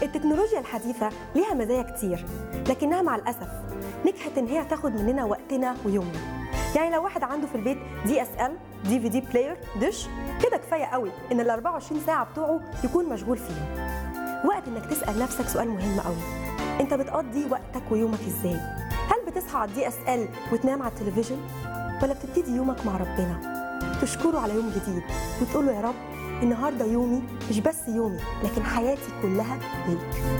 التكنولوجيا الحديثة ليها مزايا كتير لكنها مع الأسف نجحت إن هي تاخد مننا وقتنا ويومنا يعني لو واحد عنده في البيت دي اس ال دي في دي بلاير دش كده كفايه قوي ان ال 24 ساعه بتوعه يكون مشغول فيهم وقت انك تسال نفسك سؤال مهم قوي انت بتقضي وقتك ويومك ازاي هل بتصحى على الدي اس ال وتنام على التلفزيون ولا بتبتدي يومك مع ربنا تشكره على يوم جديد وتقول له يا رب النهارده يومي مش بس يومي لكن حياتي كلها ليك